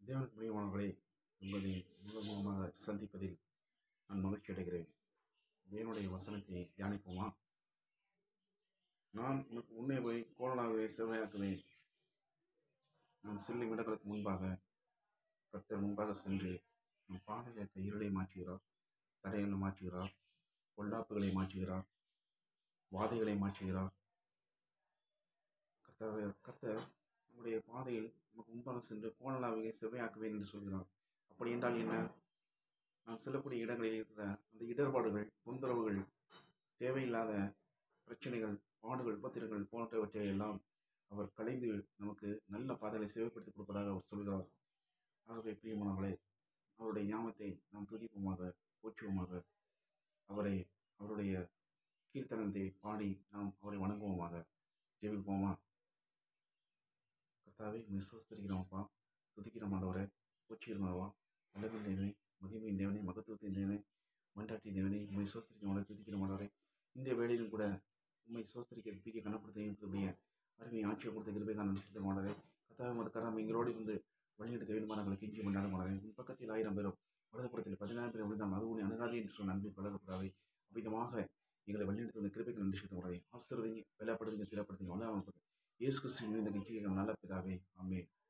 தேவனுக்கு பிரியமானவர்களே உங்களை முகமுகமாக சந்திப்பதில் நான் மகிழ்ச்சி அடைகிறேன் தேவனுடைய வசனத்தை தியானிப்போமா நான் உனக்கு உன்னை போய் கோலனாகவே செவ்வாயாக்குவேன் நான் செல்லும் இடங்களுக்கு முன்பாக கர்த்தர் முன்பாக சென்று நம் பாதையில் இருக்க இருளை மாற்றுகிறார் தடைகளை மாற்றுகிறார் பொல்லாப்புகளை மாற்றுகிறார் வாதைகளை மாற்றுகிறார் கர்த்தாவே கர்த்தர் நம்முடைய பாதையில் நமக்கு முன்பாக சென்று கோணலாகவே செவ்வையாக்குவேன் என்று சொல்கிறார் அப்படி என்றால் என்ன நாம் செல்லக்கூடிய இடங்களில் இருக்கிற அந்த இடர்பாடுகள் தொந்தரவுகள் தேவையில்லாத பிரச்சனைகள் பாடுகள் உபத்திரங்கள் போன்றவற்றை எல்லாம் அவர் கலைந்து நமக்கு நல்ல பாதைகளை சேவைப்படுத்தி கொடுப்பதாக அவர் சொல்கிறார் ஆகவே பிரியமானவர்களே அவருடைய ஞாபகத்தை நாம் துதிப்போமாக போற்றுவோமாக அவரை அவருடைய கீர்த்தனத்தை பாடி நாம் அவரை வணங்குவோமாக ஜெபிப்போமா கர்த்தாவே விசுவஸ்தரிக்கிறோம்ப்பா துதிக்கிறோம் ஆண்டவரை போற்றிக்கிறோம்வா அழகின் தேவனே மகிமையின் தேவனே மகத்துவத்தின் தேவனே மண்டாட்டி தேவனே உண்மை சோஸ்திரிக்கிறோம் துதிக்கிறோம் ஆண்டவரை இந்த வேளையிலும் கூட உண்மை சோஸ்திரிக்க துதிக்க கனப்படுத்தையும் அருமை ஆட்சியை கொடுத்த கிருபைக்கான நிச்சயத்தை மாடவே கத்தாவை மத கரம் எங்களோடு இருந்து வழிநடத்த வேண்டுமானங்களை கெஞ்சி கொண்டாட மாடவே உன் பக்கத்தில் ஆயிரம் பேரும் வலதுபுறத்தில் பதினாயிரம் பேர் விழுந்தால் அது உன்னை அணுகாது என்று சொன்ன அன்பில் பழகப்படாதே அவ்விதமாக எங்களை வழிநடத்த வந்த கிருபைக்கு நன்றி சொல்ல மாடவே ஆசிர்வதிங்க பலப்படுத்துங்க திறப்படுத்துங்க வல்லாமல் இயேசு கிறிஸ்துவின் இந்த கட்சியை நல்ல பிதாவே ஆமே